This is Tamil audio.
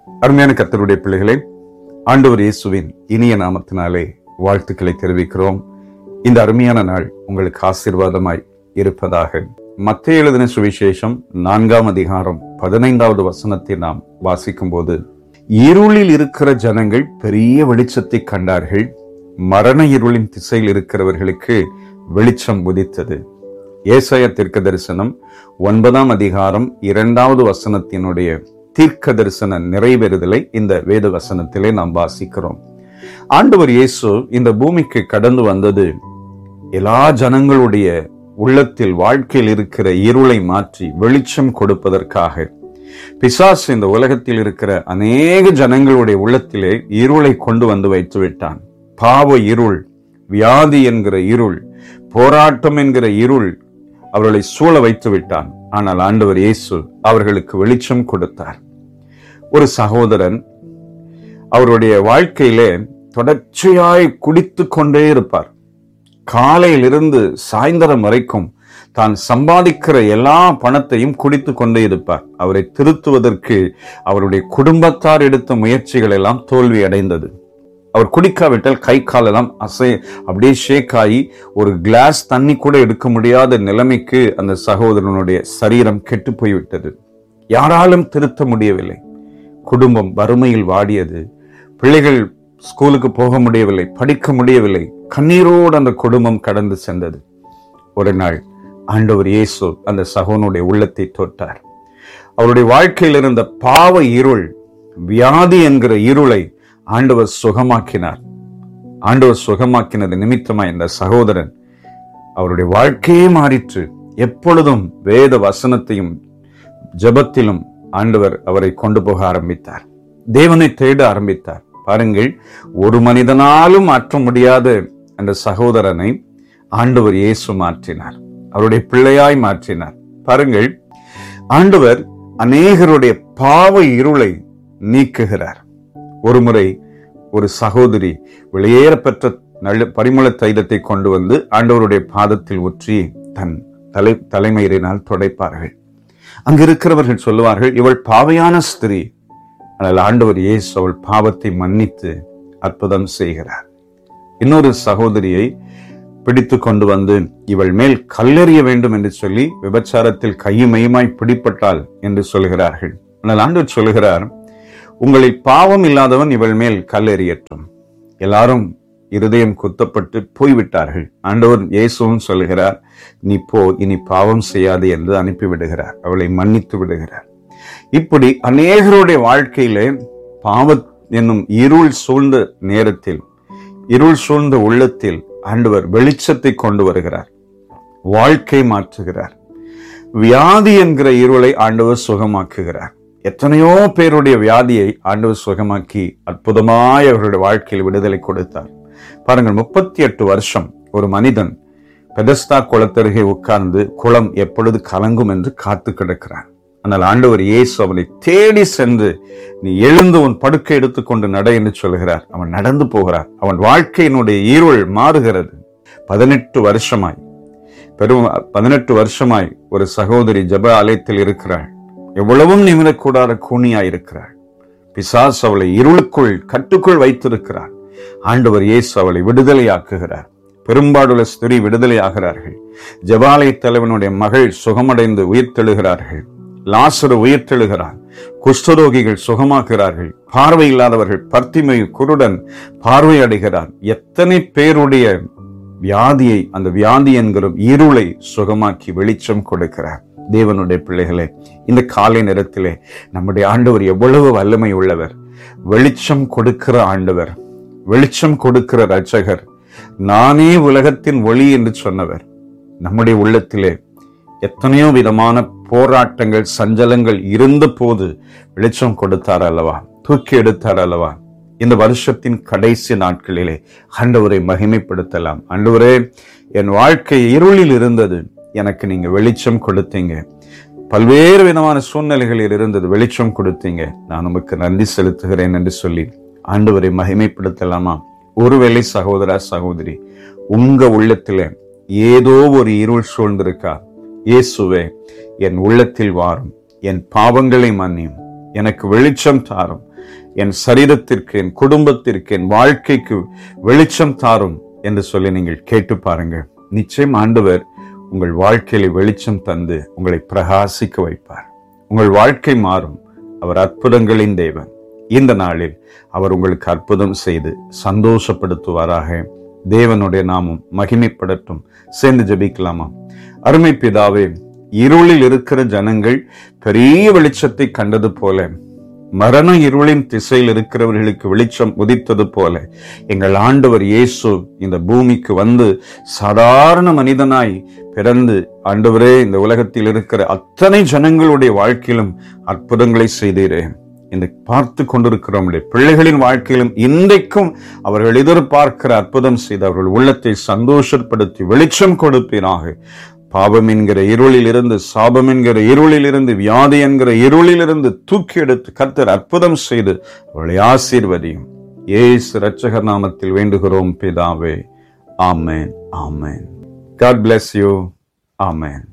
அருமையான கர்த்தருடைய பிள்ளைகளே ஆண்டவர் இயேசுவின் இனிய நாமத்தினாலே வாழ்த்துக்களை தெரிவிக்கிறோம் இந்த அருமையான நாள் உங்களுக்கு ஆசீர்வாதமாய் இருப்பதாக மத்திய எழுதின சுவிசேஷம் நான்காம் அதிகாரம் பதினைந்தாவது வசனத்தை நாம் வாசிக்கும் போது இருளில் இருக்கிற ஜனங்கள் பெரிய வெளிச்சத்தை கண்டார்கள் மரண இருளின் திசையில் இருக்கிறவர்களுக்கு வெளிச்சம் உதித்தது ஏசாய தீர்க்க தரிசனம் ஒன்பதாம் அதிகாரம் இரண்டாவது வசனத்தினுடைய தீர்க்க தரிசன நிறைவேறுதலை இந்த வேத வசனத்திலே நாம் வாசிக்கிறோம் ஆண்டவர் இயேசு இந்த பூமிக்கு கடந்து வந்தது எல்லா ஜனங்களுடைய உள்ளத்தில் வாழ்க்கையில் இருக்கிற இருளை மாற்றி வெளிச்சம் கொடுப்பதற்காக பிசாசு இந்த உலகத்தில் இருக்கிற அநேக ஜனங்களுடைய உள்ளத்திலே இருளை கொண்டு வந்து வைத்து விட்டான் பாவ இருள் வியாதி என்கிற இருள் போராட்டம் என்கிற இருள் அவர்களை சூழ வைத்து விட்டான் ஆனால் ஆண்டவர் இயேசு அவர்களுக்கு வெளிச்சம் கொடுத்தார் ஒரு சகோதரன் அவருடைய வாழ்க்கையிலே தொடர்ச்சியாய் குடித்து கொண்டே இருப்பார் காலையிலிருந்து சாயந்தரம் வரைக்கும் தான் சம்பாதிக்கிற எல்லா பணத்தையும் குடித்து கொண்டே இருப்பார் அவரை திருத்துவதற்கு அவருடைய குடும்பத்தார் எடுத்த முயற்சிகள் எல்லாம் தோல்வி அடைந்தது அவர் குடிக்காவிட்டால் கை காலெல்லாம் அசை அப்படியே ஷேக் ஆகி ஒரு கிளாஸ் தண்ணி கூட எடுக்க முடியாத நிலைமைக்கு அந்த சகோதரனுடைய சரீரம் கெட்டு போய்விட்டது யாராலும் திருத்த முடியவில்லை குடும்பம் வறுமையில் வாடியது பிள்ளைகள் ஸ்கூலுக்கு போக முடியவில்லை படிக்க முடியவில்லை கண்ணீரோடு அந்த குடும்பம் கடந்து சென்றது ஒரு நாள் ஆண்டவர் இயேசு அந்த சகோனுடைய உள்ளத்தை தொட்டார் அவருடைய அவருடைய இருந்த பாவ இருள் வியாதி என்கிற இருளை ஆண்டவர் சுகமாக்கினார் ஆண்டவர் சுகமாக்கினது நிமித்தமா இந்த சகோதரன் அவருடைய வாழ்க்கையே மாறிற்று எப்பொழுதும் வேத வசனத்தையும் ஜபத்திலும் ஆண்டவர் அவரை கொண்டு போக ஆரம்பித்தார் தேவனை தேட ஆரம்பித்தார் பாருங்கள் ஒரு மனிதனாலும் மாற்ற முடியாத அந்த சகோதரனை ஆண்டவர் இயேசு மாற்றினார் அவருடைய பிள்ளையாய் மாற்றினார் பாருங்கள் ஆண்டவர் அநேகருடைய பாவ இருளை நீக்குகிறார் ஒருமுறை ஒரு சகோதரி வெளியேறப்பெற்ற நல்ல பரிமள தைலத்தை கொண்டு வந்து ஆண்டவருடைய பாதத்தில் ஊற்றி தன் தலை தலைமயிரினால் துடைப்பார்கள் அங்கு இருக்கிறவர்கள் சொல்லுவார்கள் இவள் பாவையான ஸ்திரீ ஆனால் ஆண்டவர் இயேசு அவள் பாவத்தை மன்னித்து அற்புதம் செய்கிறார் இன்னொரு சகோதரியை பிடித்து கொண்டு வந்து இவள் மேல் கல்லெறிய வேண்டும் என்று சொல்லி விபச்சாரத்தில் கையுமையுமாய் பிடிப்பட்டாள் என்று சொல்கிறார்கள் ஆனால் ஆண்டவர் சொல்கிறார் உங்களில் பாவம் இல்லாதவன் இவள் மேல் கல்லெறியற்றும் எல்லாரும் இருதயம் குத்தப்பட்டு போய்விட்டார்கள் ஆண்டவர் இயேசுவும் சொல்லுகிறார் நீ போ இனி பாவம் செய்யாது என்று அனுப்பிவிடுகிறார் அவளை மன்னித்து விடுகிறார் இப்படி அநேகருடைய வாழ்க்கையிலே பாவ என்னும் இருள் சூழ்ந்த நேரத்தில் இருள் சூழ்ந்த உள்ளத்தில் ஆண்டவர் வெளிச்சத்தை கொண்டு வருகிறார் வாழ்க்கை மாற்றுகிறார் வியாதி என்கிற இருளை ஆண்டவர் சுகமாக்குகிறார் எத்தனையோ பேருடைய வியாதியை ஆண்டவர் சுகமாக்கி அற்புதமாய் அவர்களுடைய வாழ்க்கையில் விடுதலை கொடுத்தார் பாருங்கள் முப்பத்தி எட்டு வருஷம் ஒரு மனிதன் பெதஸ்தா குளத்தருகே உட்கார்ந்து குளம் எப்பொழுது கலங்கும் என்று காத்து கிடக்கிறான் ஆனால் ஆண்டவர் இயேசு அவனை தேடி சென்று நீ எழுந்து உன் படுக்கை எடுத்துக்கொண்டு நட என்று சொல்கிறார் அவன் நடந்து போகிறார் அவன் வாழ்க்கையினுடைய ஈருள் மாறுகிறது பதினெட்டு வருஷமாய் பெரும் பதினெட்டு வருஷமாய் ஒரு சகோதரி ஜப ஆலயத்தில் இருக்கிறாள் எவ்வளவும் நிமிடக்கூடாத கூனியாய் இருக்கிறாள் பிசாஸ் அவளை இருளுக்குள் கட்டுக்குள் வைத்திருக்கிறார் ஆண்டவர் இயேசு அவளை விடுதலையாக்குகிறார் பெரும்பாடுள்ள ஸ்திரீ விடுதலையாகிறார்கள் ஜபாலய தலைவனுடைய மகள் சுகமடைந்து உயிர்த்தெழுகிறார்கள் லாசரு உயிர்த்தெழுகிறார் குஷ்டரோகிகள் சுகமாக்குகிறார்கள் பார்வை இல்லாதவர்கள் பர்த்திமை குருடன் பார்வை அடைகிறார் எத்தனை பேருடைய வியாதியை அந்த வியாதி என்கிற இருளை சுகமாக்கி வெளிச்சம் கொடுக்கிறார் தேவனுடைய பிள்ளைகளே இந்த காலை நேரத்திலே நம்முடைய ஆண்டவர் எவ்வளவு வல்லமை உள்ளவர் வெளிச்சம் கொடுக்கிற ஆண்டவர் வெளிச்சம் கொடுக்கிற ரட்சகர் நானே உலகத்தின் ஒளி என்று சொன்னவர் நம்முடைய உள்ளத்திலே எத்தனையோ விதமான போராட்டங்கள் சஞ்சலங்கள் இருந்த போது வெளிச்சம் கொடுத்தார் அல்லவா தூக்கி எடுத்தார் அல்லவா இந்த வருஷத்தின் கடைசி நாட்களிலே ஆண்டவரை மகிமைப்படுத்தலாம் ஆண்டவரே என் வாழ்க்கை இருளில் இருந்தது எனக்கு நீங்க வெளிச்சம் கொடுத்தீங்க பல்வேறு விதமான சூழ்நிலைகளில் இருந்தது வெளிச்சம் கொடுத்தீங்க நான் உமக்கு நன்றி செலுத்துகிறேன் என்று சொல்லி ஆண்டவரை மகிமைப்படுத்தலாமா ஒருவேளை சகோதரா சகோதரி உங்க உள்ளத்துல ஏதோ ஒரு இருள் சூழ்ந்திருக்கா இயேசுவே என் உள்ளத்தில் வாரும் என் பாவங்களை மன்னியும் எனக்கு வெளிச்சம் தாரும் என் சரீரத்திற்கு என் குடும்பத்திற்கு என் வாழ்க்கைக்கு வெளிச்சம் தாரும் என்று சொல்லி நீங்கள் கேட்டு பாருங்க நிச்சயம் ஆண்டவர் உங்கள் வாழ்க்கையில வெளிச்சம் தந்து உங்களை பிரகாசிக்க வைப்பார் உங்கள் வாழ்க்கை மாறும் அவர் அற்புதங்களின் தேவன் இந்த நாளில் அவர் உங்களுக்கு அற்புதம் செய்து சந்தோஷப்படுத்துவாராக தேவனுடைய நாமம் மகிமைப்படட்டும் சேர்ந்து ஜெபிக்கலாமா அருமை பிதாவே இருளில் இருக்கிற ஜனங்கள் பெரிய வெளிச்சத்தை கண்டது போல மரண இருளின் திசையில் இருக்கிறவர்களுக்கு வெளிச்சம் உதித்தது போல எங்கள் ஆண்டவர் இயேசு இந்த பூமிக்கு வந்து சாதாரண மனிதனாய் பிறந்து ஆண்டவரே இந்த உலகத்தில் இருக்கிற அத்தனை ஜனங்களுடைய வாழ்க்கையிலும் அற்புதங்களை செய்தீரே இந்த பார்த்து கொண்டிருக்கிற நம்முடைய பிள்ளைகளின் வாழ்க்கையிலும் இன்றைக்கும் அவர்கள் எதிர்பார்க்கிற அற்புதம் செய்து அவர்கள் உள்ளத்தை சந்தோஷப்படுத்தி வெளிச்சம் கொடுப்பீராக பாவம் என்கிற இருளில் இருந்து சாபம் என்கிற இருளில் இருந்து வியாதி என்கிற இருளில் இருந்து தூக்கி எடுத்து கர்த்தர் அற்புதம் செய்து அவளை ஆசீர்வதியும் ஏசு இரட்சகர் நாமத்தில் வேண்டுகிறோம் பிதாவே ஆமேன் ஆமேன் காட் bless யூ ஆமேன்